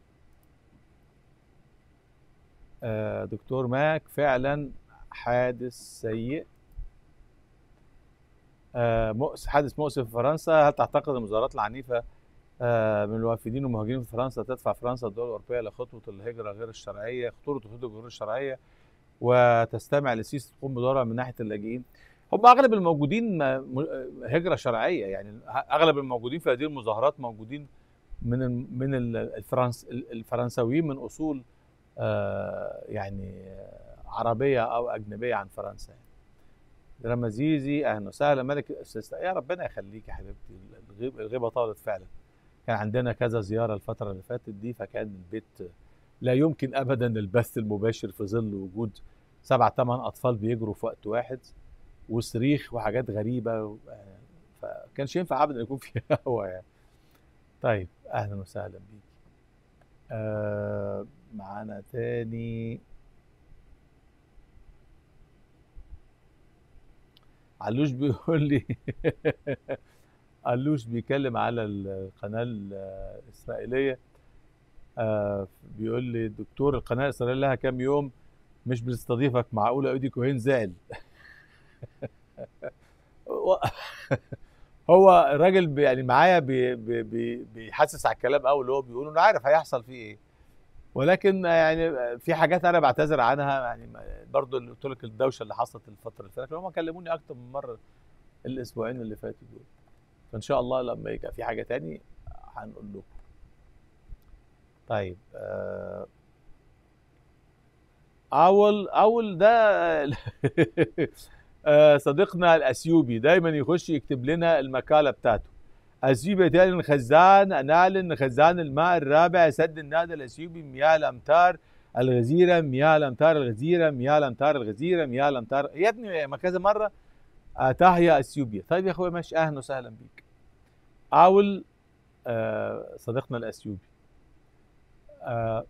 آه دكتور ماك فعلا حادث سيء آه مؤس حادث مؤسف في فرنسا هل تعتقد المظاهرات العنيفة آه من الوافدين والمهاجرين في فرنسا تدفع فرنسا الدول الأوروبية لخطوة الهجرة غير الشرعية خطورة الهجرة غير الشرعية وتستمع لسيسي تقوم بدورها من ناحية اللاجئين هم أغلب الموجودين هجرة شرعية يعني أغلب الموجودين في هذه المظاهرات موجودين من من الفرنس الفرنساويين من اصول يعني عربيه او اجنبيه عن فرنسا يعني. رمزيزي اهلا وسهلا ملك الاستاذ يا ربنا يخليك يا حبيبتي الغيبه الغيبه طالت فعلا كان عندنا كذا زياره الفتره اللي فاتت دي فكان البيت لا يمكن ابدا البث المباشر في ظل وجود سبع ثمان اطفال بيجروا في وقت واحد وصريخ وحاجات غريبه فكانش ينفع ابدا يكون في هوا يعني طيب اهلا وسهلا بيك آه معانا تاني علوش بيقول لي علوش بيتكلم على القناه الاسرائيليه آه بيقول لي دكتور القناه الاسرائيليه لها كام يوم مش بنستضيفك معقوله ايدي كوهين زعل هو الراجل بي- يعني معايا بي- بي- بي- بيحسس على الكلام قوي اللي هو بيقوله انا عارف هيحصل فيه ايه ولكن يعني في حاجات انا بعتذر عنها يعني برضو اللي قلت لك الدوشه اللي حصلت الفتره اللي فاتت هم كلموني اكتر من مره الاسبوعين اللي فاتوا دول فان شاء الله لما يبقى في حاجه تاني هنقول لكم طيب آه، اول اول ده آه، صديقنا الاثيوبي دايما يخش يكتب لنا المقاله بتاعته اثيوبيا تعلن خزان نعلن خزان الماء الرابع سد النادي الاثيوبي مياه الامتار الغزيره مياه الامتار الغزيره مياه الامتار الغزيره مياه الامتار يا ابني ما كذا مره آه، تحيا اثيوبيا طيب يا اخويا ماشي اهلا وسهلا بيك اول آه، صديقنا الاثيوبي آه،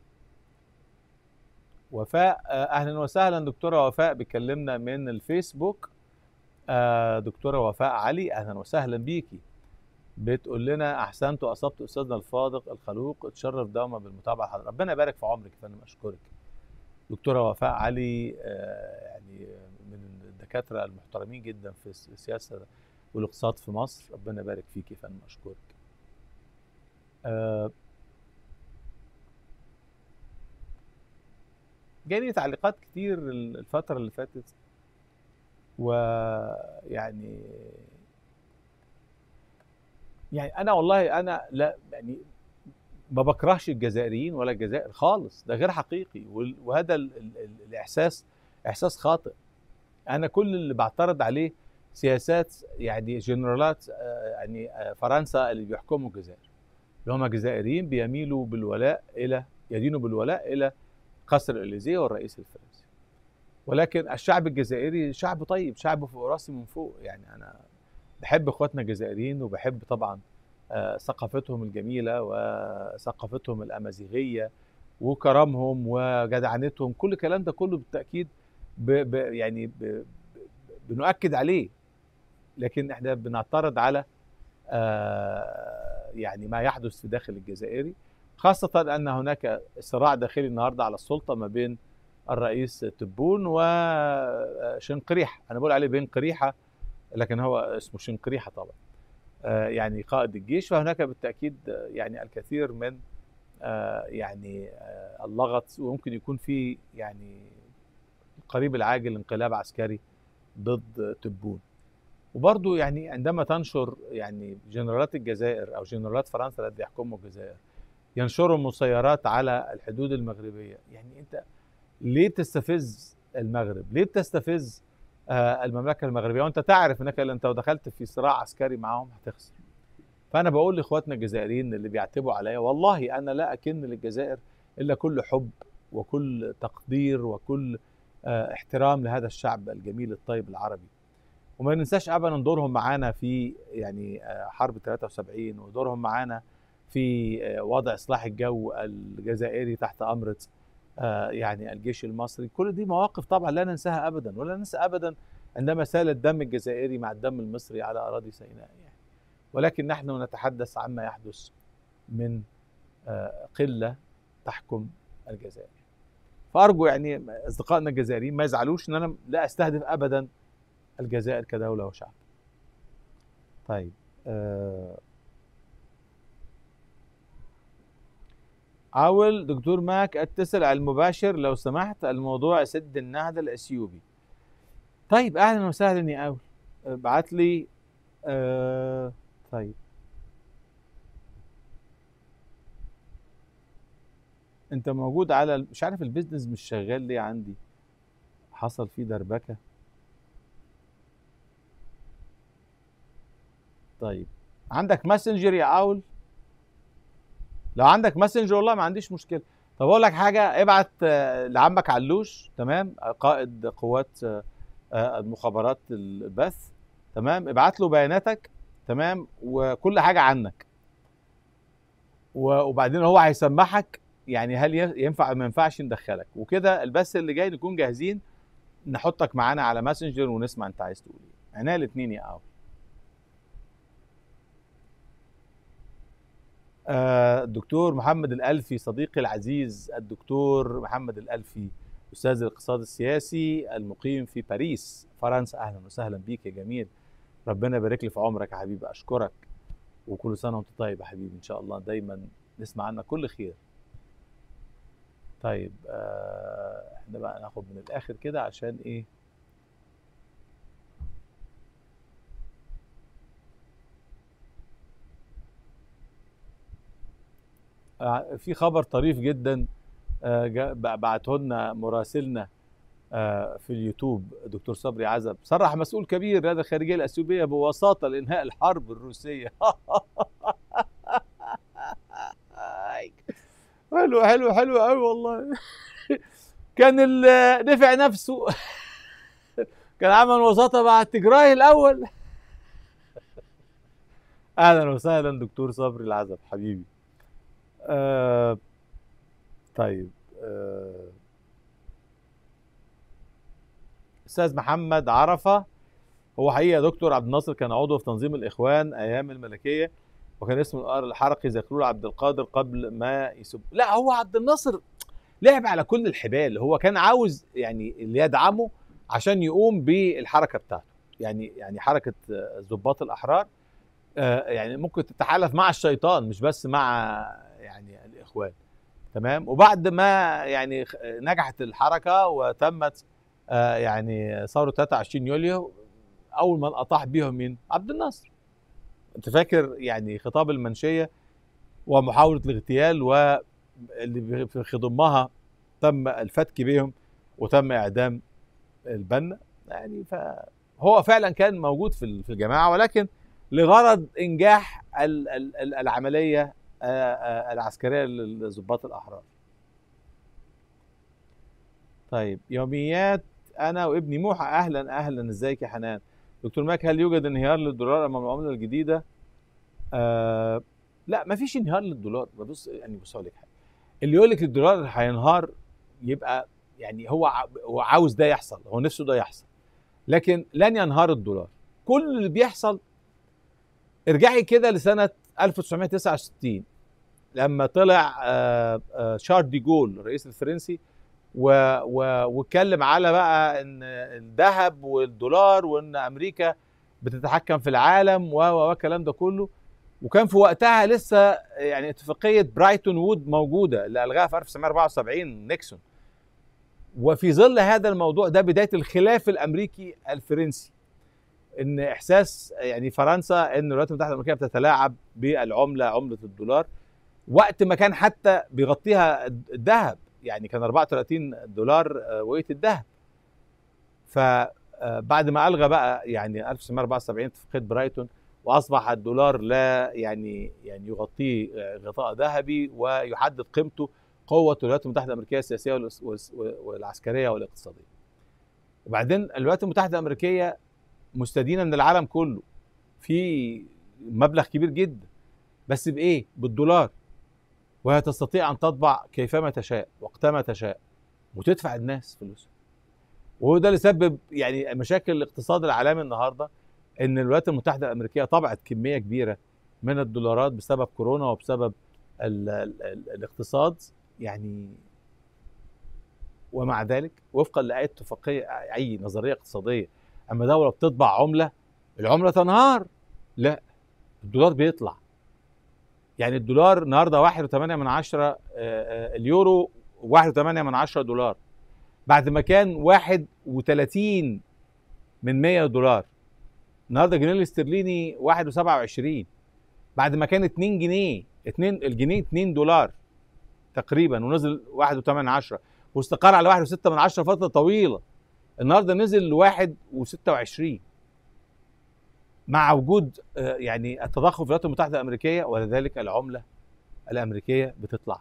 وفاء آه، اهلا وسهلا دكتوره وفاء بتكلمنا من الفيسبوك آه، دكتوره وفاء علي اهلا وسهلا بيكي بتقول لنا احسنت واصبت استاذنا الفاضل الخلوق اتشرف دوما بالمتابعه حضرتك ربنا يبارك في عمرك يا فندم اشكرك دكتوره وفاء علي آه، يعني من الدكاتره المحترمين جدا في الس- السياسه والاقتصاد في مصر ربنا يبارك فيك يا فندم اشكرك آه، جاني تعليقات كتير الفترة اللي فاتت ويعني يعني أنا والله أنا لا يعني ما بكرهش الجزائريين ولا الجزائر خالص ده غير حقيقي وال- وهذا ال ال ال الإحساس إحساس خاطئ أنا كل اللي بعترض عليه سياسات يعني جنرالات آه، يعني آه، فرنسا اللي بيحكموا الجزائر اللي هم جزائريين بيميلوا بالولاء إلى يدينوا بالولاء إلى قصر الإليزيه والرئيس الفرنسي ولكن الشعب الجزائري شعب طيب شعب فوق راسي من فوق يعني انا بحب اخواتنا الجزائريين وبحب طبعا آه، ثقافتهم الجميله وثقافتهم الامازيغيه وكرمهم وجدعنتهم كل الكلام ده كله بالتاكيد ب ب يعني ب ب بنؤكد عليه لكن احنا بنعترض على آه، يعني ما يحدث في داخل الجزائري خاصة أن هناك صراع داخلي النهاردة على السلطة ما بين الرئيس تبون وشنقريح أنا بقول عليه بين قريحة لكن هو اسمه شنقريحة طبعا آه، يعني قائد الجيش فهناك بالتأكيد آه، يعني الكثير من آه، يعني آه، اللغط وممكن يكون في يعني قريب العاجل انقلاب عسكري ضد تبون وبرضه يعني عندما تنشر يعني جنرالات الجزائر او جنرالات فرنسا الذي يحكموا الجزائر ينشروا مسيرات على الحدود المغربيه يعني انت ليه بتستفز المغرب ليه بتستفز آه المملكه المغربيه وانت تعرف انك انت لو دخلت في صراع عسكري معاهم هتخسر فانا بقول لاخواتنا الجزائريين اللي بيعتبوا عليا والله انا لا اكن للجزائر الا كل حب وكل تقدير وكل آه احترام لهذا الشعب الجميل الطيب العربي وما ننساش ابدا دورهم معانا في يعني آه، حرب 73 ودورهم معانا في آه، وضع اصلاح الجو الجزائري تحت امره آه، يعني الجيش المصري كل دي مواقف طبعا لا ننساها ابدا ولا ننسى ابدا عندما سال الدم الجزائري مع الدم المصري على اراضي سيناء يعني ولكن نحن نتحدث عما يحدث من آه، قله تحكم الجزائر فارجو يعني اصدقائنا الجزائريين ما يزعلوش ان انا لا استهدف ابدا الجزائر كدوله وشعب طيب آه، حاول دكتور ماك اتصل على المباشر لو سمحت الموضوع سد النهضه الاثيوبي طيب اهلا وسهلا يا اول ابعت لي آه طيب انت موجود على ال- مش عارف البيزنس مش شغال ليه عندي حصل فيه دربكه طيب عندك ماسنجر يا اول لو عندك ماسنجر والله ما عنديش مشكله طب اقول لك حاجه ابعت آه، لعمك علوش تمام آه، قائد قوات آه، آه، المخابرات البث تمام ابعت له بياناتك تمام وكل حاجه عنك و- وبعدين هو هيسمحك يعني هل ي- ينفع ما ينفعش ندخلك وكده البث اللي جاي نكون جاهزين نحطك معانا على ماسنجر ونسمع انت عايز تقول ايه عينيا الاثنين يا قوي آه، الدكتور محمد الألفي صديقي العزيز الدكتور محمد الألفي أستاذ الاقتصاد السياسي المقيم في باريس فرنسا أهلا وسهلا بيك يا جميل ربنا يبارك لي في عمرك يا حبيبي أشكرك وكل سنة وأنت طيب يا حبيبي إن شاء الله دايما نسمع عنك كل خير طيب آه، احنا بقى ناخد من الآخر كده عشان إيه آه، في خبر طريف جدا آه، جا- ب- بعته لنا مراسلنا آه، في اليوتيوب دكتور صبري عزب صرح مسؤول كبير لدى الخارجيه الاثيوبيه بوساطه لانهاء الحرب الروسيه حلو حلو حلو قوي والله كان ال- نفع نفسه كان عمل وساطه مع التجراي الاول اهلا وسهلا دكتور صبري العزب حبيبي آه طيب آه استاذ محمد عرفه هو حقيقه يا دكتور عبد الناصر كان عضو في تنظيم الاخوان ايام الملكيه وكان اسمه القار الحركي زي خلول عبد القادر قبل ما يسب لا هو عبد الناصر لعب على كل الحبال هو كان عاوز يعني اللي يدعمه عشان يقوم بالحركه بتاعته يعني يعني حركه آه، الضباط الاحرار آه، يعني ممكن تتحالف مع الشيطان مش بس مع يعني الاخوان تمام وبعد ما يعني خ- نجحت الحركه وتمت آه، يعني ثوره 23 يوليو اول من اطاح بيهم مين؟ عبد الناصر انت فاكر يعني خطاب المنشيه ومحاوله الاغتيال واللي في خضمها تم الفتك بهم وتم اعدام البنا يعني فهو فعلا كان موجود في ال- في الجماعه ولكن لغرض انجاح ال- ال- ال- العمليه آه، آه، العسكريه للضباط الاحرار. طيب يوميات انا وابني موحى اهلا اهلا ازيك يا حنان دكتور ماك هل يوجد انهيار للدولار امام العمله الجديده؟ آه لا ما فيش انهيار للدولار بص يعني بص اقول لك حاجه اللي يقول لك الدولار هينهار يبقى يعني هو ع- هو عاوز ده يحصل هو نفسه ده يحصل لكن لن ينهار الدولار كل اللي بيحصل ارجعي كده لسنه 1969 لما طلع آه، آه، شارل دي جول الرئيس الفرنسي و- و- واتكلم على بقى ان الذهب والدولار وان امريكا بتتحكم في العالم و و والكلام ده كله وكان في وقتها لسه يعني اتفاقيه برايتون وود موجوده اللي الغاها في 1974 نيكسون وفي ظل هذا الموضوع ده بدايه الخلاف الامريكي الفرنسي ان احساس يعني فرنسا ان الولايات المتحده الامريكيه بتتلاعب بالعمله عمله الدولار وقت ما كان حتى بيغطيها الذهب يعني كان 34 دولار آه، وقت الذهب فبعد ما الغى بقى يعني 1974 اتفاقيه برايتون واصبح الدولار لا يعني يعني يغطيه آه، غطاء ذهبي ويحدد قيمته قوه الولايات المتحده الامريكيه السياسيه والس- والس- والعسكريه والاقتصاديه. وبعدين الولايات المتحده الامريكيه مستدينه من العالم كله في مبلغ كبير جدا بس بايه؟ بالدولار وهي تستطيع ان تطبع كيفما تشاء وقتما تشاء وتدفع الناس فلوسها وهو ده اللي سبب يعني مشاكل الاقتصاد العالمي النهارده ان الولايات المتحده الامريكيه طبعت كميه كبيره من الدولارات بسبب كورونا وبسبب ال ال ال الاقتصاد يعني ومع ذلك وفقا لاي اتفاقيه اي نظريه اقتصاديه اما دوله بتطبع عمله العمله تنهار لا الدولار بيطلع يعني الدولار النهارده 1.8 من عشرة آه، آه، اليورو 1.8 من عشرة دولار بعد ما كان 31 من 100 دولار النهارده الجنيه الاسترليني 1.27 بعد ما كان 2 جنيه 2 الجنيه 2 دولار تقريبا ونزل 1.8 عشرة واستقر على 1.6 من عشرة فتره طويله النهارده نزل ل 1.26 مع وجود آه، يعني التضخم في الولايات المتحده الامريكيه ولذلك العمله الامريكيه بتطلع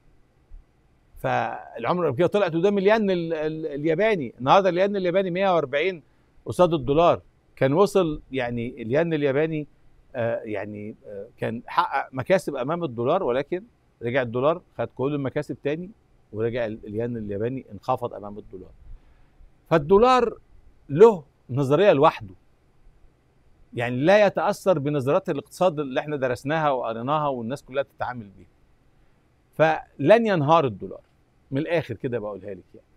فالعمله الامريكيه طلعت قدام الين ال- ال- الياباني النهارده الين الياباني 140 قصاد الدولار كان وصل يعني الين الياباني آه، يعني آه، كان حقق مكاسب امام الدولار ولكن رجع الدولار خد كل المكاسب تاني ورجع ال- الين الياباني انخفض امام الدولار فالدولار له نظريه لوحده يعني لا يتاثر بنظريات الاقتصاد اللي احنا درسناها وقريناها والناس كلها تتعامل بيها فلن ينهار الدولار من الاخر كده بقولها لك يعني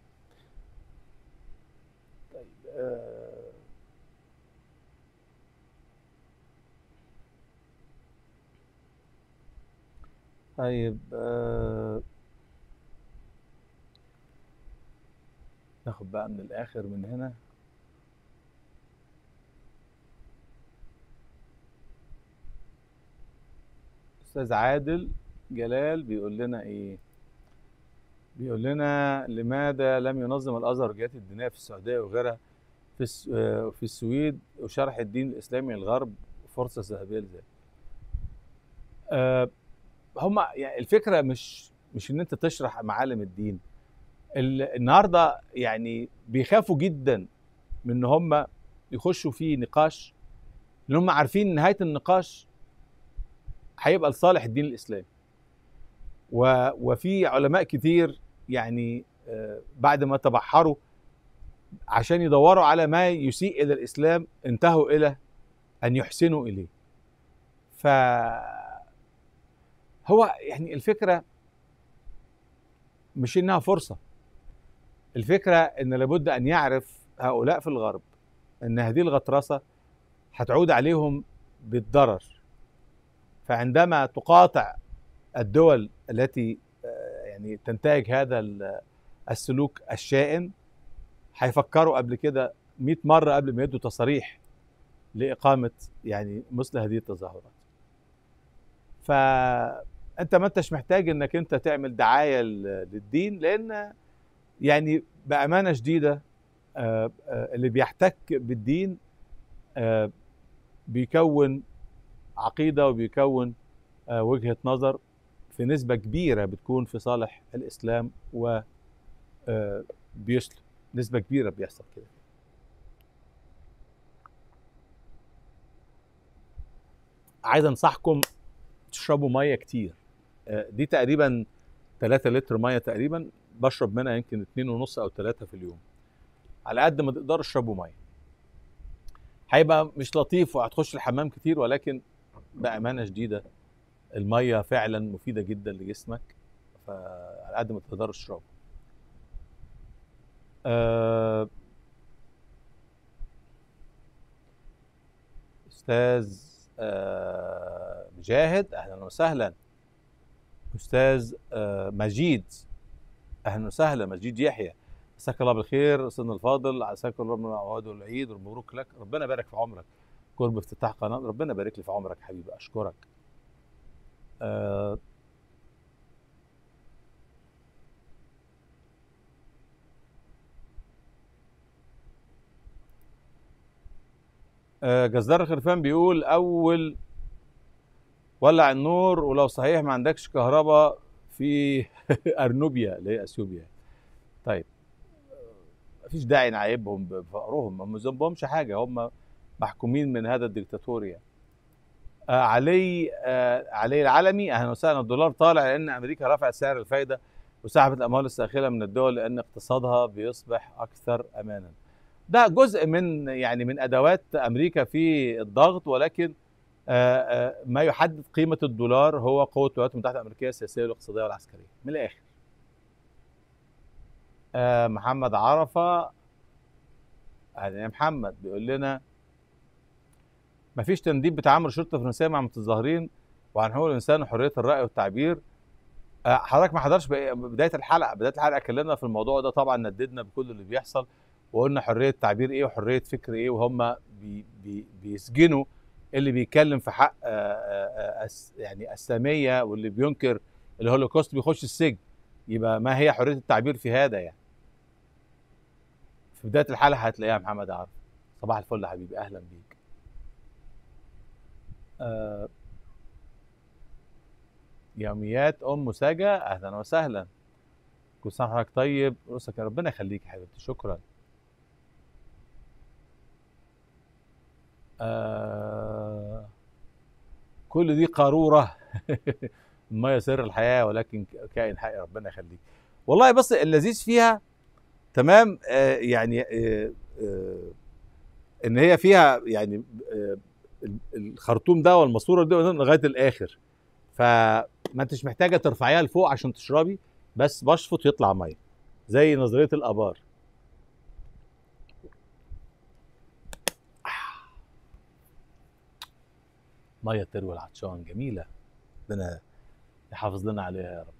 طيب آه طيب آه ناخد بقى من الاخر من هنا استاذ عادل جلال بيقول لنا ايه بيقول لنا لماذا لم ينظم الازهر الجهات الدينيه في السعوديه وغيرها في الس- آه، في السويد وشرح الدين الاسلامي للغرب فرصه ذهبيه لذلك آه، هم يعني الفكره مش مش ان انت تشرح معالم الدين ال- النهارده يعني بيخافوا جدا من ان هم يخشوا في نقاش لان هم عارفين نهايه النقاش هيبقى لصالح الدين الاسلامي و... وفي علماء كتير يعني آه، بعد ما تبحروا عشان يدوروا على ما يسيء الى الاسلام انتهوا الى ان يحسنوا اليه ف هو يعني الفكره مش انها فرصه الفكره ان لابد ان يعرف هؤلاء في الغرب ان هذه الغطرسه هتعود عليهم بالضرر فعندما تقاطع الدول التي آه، يعني تنتهج هذا ال- السلوك الشائن هيفكروا قبل كده 100 مره قبل ما يدوا تصاريح لاقامه يعني مثل هذه التظاهرات. فانت ما انتش محتاج انك انت تعمل دعايه ل- للدين لان يعني بامانه شديده آه، آه، اللي بيحتك بالدين آه، بيكون عقيده وبيكون آه، وجهه نظر في نسبه كبيره بتكون في صالح الاسلام و آه، بيسلم نسبه كبيره بيحصل كده عايز انصحكم تشربوا ميه كتير آه، دي تقريبا 3 لتر ميه تقريبا بشرب منها يمكن 2 ونص او 3 في اليوم على قد ما تقدروا اشربوا ميه هيبقى مش لطيف وهتخش الحمام كتير ولكن بامانه شديده الميه فعلا مفيده جدا لجسمك فعلى قد ما تقدروا تشربوا آه، استاذ آه، مجاهد اهلا وسهلا استاذ آه، مجيد اهلا وسهلا مجيد يحيى مساك الله بالخير استاذنا الفاضل عساك الله من العواد والعيد ومبروك لك ربنا يبارك في عمرك قرب افتتاح قناه ربنا يبارك لي في عمرك حبيبي اشكرك آه، آه، جزار الخرفان بيقول اول ولع النور ولو صحيح ما عندكش كهرباء في ارنوبيا اللي هي اثيوبيا طيب مفيش داعي نعيبهم بفقرهم هم ما ذنبهمش حاجه هم محكومين من هذا الدكتاتور يعني آه علي آه علي العلمي اهلا وسهلا الدولار طالع لان امريكا رفعت سعر الفايده وسحبت الاموال الساخنه من الدول لان اقتصادها بيصبح اكثر امانا ده جزء من يعني من ادوات امريكا في الضغط ولكن آه، آه، ما يحدد قيمه الدولار هو قوه الولايات المتحده الامريكيه السياسيه والاقتصاديه والعسكريه من الاخر آه، محمد عرفه اهلا يا محمد بيقول لنا مفيش تنديد بتعامل الشرطه الفرنسيه مع المتظاهرين وعن حقوق الانسان وحريه الراي والتعبير آه، حضرتك ما حضرش بق- بدايه الحلقه بدايه الحلقه اتكلمنا في الموضوع ده طبعا نددنا بكل اللي بيحصل وقلنا حريه تعبير ايه وحريه فكر ايه وهم بي بي بيسجنوا اللي بيتكلم في حق آه، آه، آه، الس- يعني الساميه واللي بينكر الهولوكوست بيخش السجن يبقى ما هي حريه التعبير في هذا يعني في بدايه الحلقه هتلاقيها يا محمد عارف صباح الفل يا حبيبي اهلا بيك آه، يوميات ام ساجة اهلا وسهلا كل سنه وحضرتك طيب رؤوسك ربنا يخليك يا حبيبتي شكرا آه كل دي قارورة المية سر الحياة ولكن كائن حي ربنا يخليك والله بس اللذيذ فيها تمام آه يعني آه آه ان هي فيها يعني آه ال- الخرطوم ده والماسوره دي لغايه الاخر فما انتش محتاجه ترفعيها لفوق عشان تشربي بس بشفط يطلع ميه زي نظريه الابار ميه تروي العطشان جميله ربنا يحافظ لنا عليها يا رب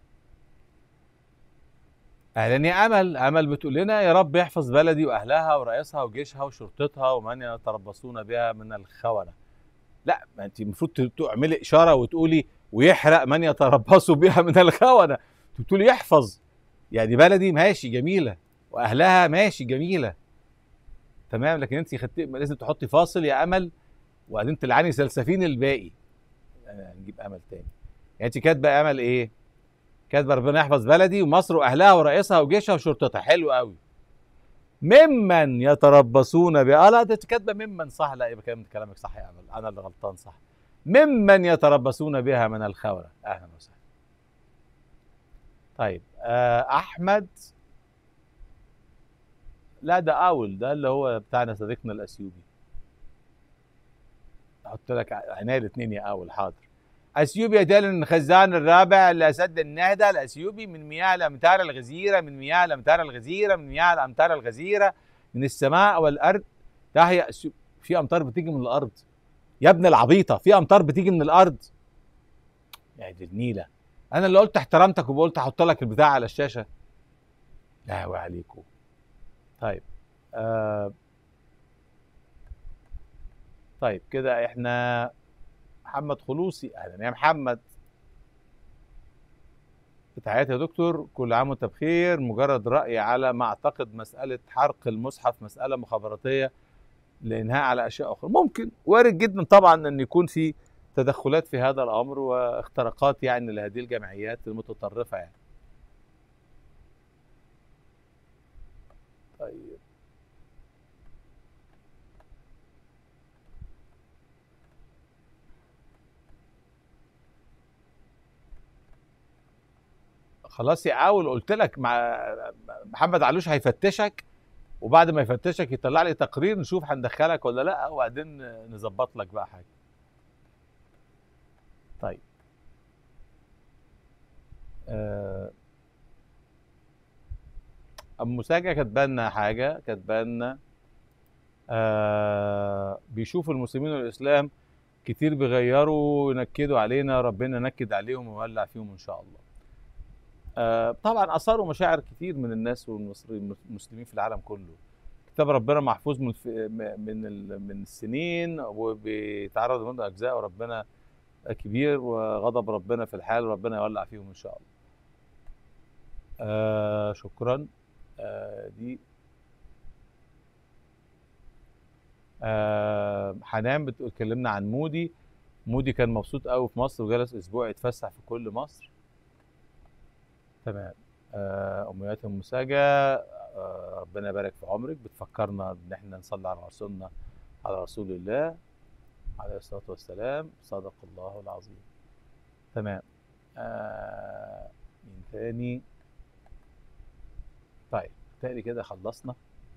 اهلا يا امل امل بتقول لنا يا رب يحفظ بلدي واهلها ورئيسها وجيشها وشرطتها ومن يتربصون بها من الخونه لا ما انت المفروض ت- تعملي اشاره وتقولي ويحرق من يتربصوا بها من الخونه انت بتقولي يحفظ يعني بلدي ماشي جميله واهلها ماشي جميله تمام لكن انت خدت لازم تحطي فاصل يا امل وبعدين تلعني سلسفين الباقي يعني نجيب امل تاني يعني انت كاتبه امل ايه كاتبه ربنا يحفظ بلدي ومصر واهلها ورئيسها وجيشها وشرطتها حلو قوي ممن يتربصون ب اه لا ده انت كاتبه ممن صح لا يبقى كلام- كلامك صح يا امل انا اللي غلطان صح ممن يتربصون بها من الخونه اهلا وسهلا طيب آه احمد لا ده اول ده اللي هو بتاعنا صديقنا الاثيوبي احط لك عناية الاثنين يا اول حاضر اثيوبيا تعلن الخزان الرابع لسد النهضه الاثيوبي من مياه الامتار الغزيره من مياه الامتار الغزيره من مياه الامتار الغزيره من السماء والارض تحيا أثيو- في امطار بتيجي من الارض يا ابن العبيطه في امطار بتيجي من الارض يا دي النيله انا اللي قلت احترمتك وقلت احط لك البتاع على الشاشه لا وعليكم طيب آه طيب كده احنا محمد خلوصي اهلا يا محمد تحياتي يا دكتور كل عام وانت بخير مجرد رأي على ما اعتقد مسألة حرق المصحف مسألة مخابراتية لإنهاء على أشياء أخرى ممكن وارد جدا طبعا أن يكون في تدخلات في هذا الأمر واختراقات يعني لهذه الجمعيات المتطرفة يعني طيب خلاص يا اول قلت لك مع محمد علوش هيفتشك وبعد ما يفتشك يطلع لي تقرير نشوف هندخلك ولا لا وبعدين نظبط لك بقى حاجه طيب آه، ام مساجة كاتبه لنا حاجه كاتبه لنا آه بيشوفوا المسلمين والاسلام كتير بيغيروا ينكدوا علينا ربنا نكد عليهم ويولع فيهم ان شاء الله آه، طبعا اثاروا مشاعر كتير من الناس والمصريين المسلمين في العالم كله كتاب ربنا محفوظ من في- م- من ال- من السنين وبيتعرض منه اجزاء وربنا كبير وغضب ربنا في الحال وربنا يولع فيهم ان شاء الله آه شكرا آه دي آه حنان بتقول اتكلمنا عن مودي مودي كان مبسوط قوي في مصر وجلس اسبوع يتفسح في كل مصر تمام آه، امنيات المساجة آه، ربنا يبارك في عمرك بتفكرنا ان احنا نصلي على رسولنا على رسول الله عليه الصلاة والسلام صدق الله العظيم تمام آه، مين تاني طيب تاني كده خلصنا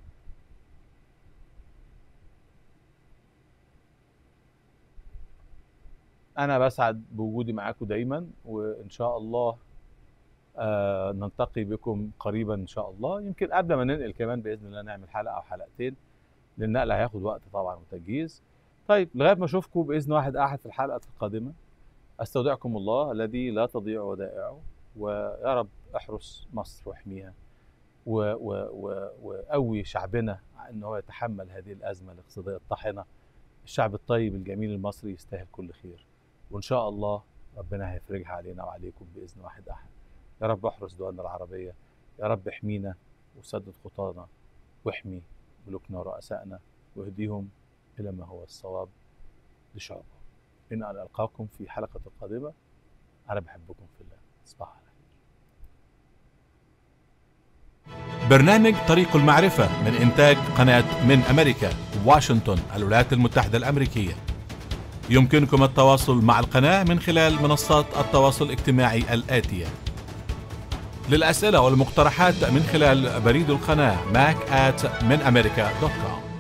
انا بسعد بوجودي معاكم دايما وان شاء الله آه نلتقي بكم قريبا ان شاء الله يمكن قبل ما ننقل كمان باذن الله نعمل حلقه او حلقتين لان النقل هياخد وقت طبعا وتجهيز طيب لغايه ما اشوفكم باذن واحد احد في الحلقه القادمه استودعكم الله الذي لا تضيع ودائعه ويا رب احرس مصر واحميها و- و- و- وقوي شعبنا ان هو يتحمل هذه الازمه الاقتصاديه الطاحنه الشعب الطيب الجميل المصري يستاهل كل خير وان شاء الله ربنا هيفرجها علينا وعليكم باذن واحد احد يا رب احرس دولنا العربيه يا رب احمينا وسدد خطانا واحمي ملوكنا ورؤسائنا واهديهم الى ما هو الصواب لشعوبهم ان انا القاكم في حلقه قادمه انا بحبكم في الله تصبحوا على خير برنامج طريق المعرفة من إنتاج قناة من أمريكا واشنطن الولايات المتحدة الأمريكية يمكنكم التواصل مع القناة من خلال منصات التواصل الاجتماعي الآتية للأسئلة والمقترحات من خلال بريد القناة mac at منامريكا دوت كوم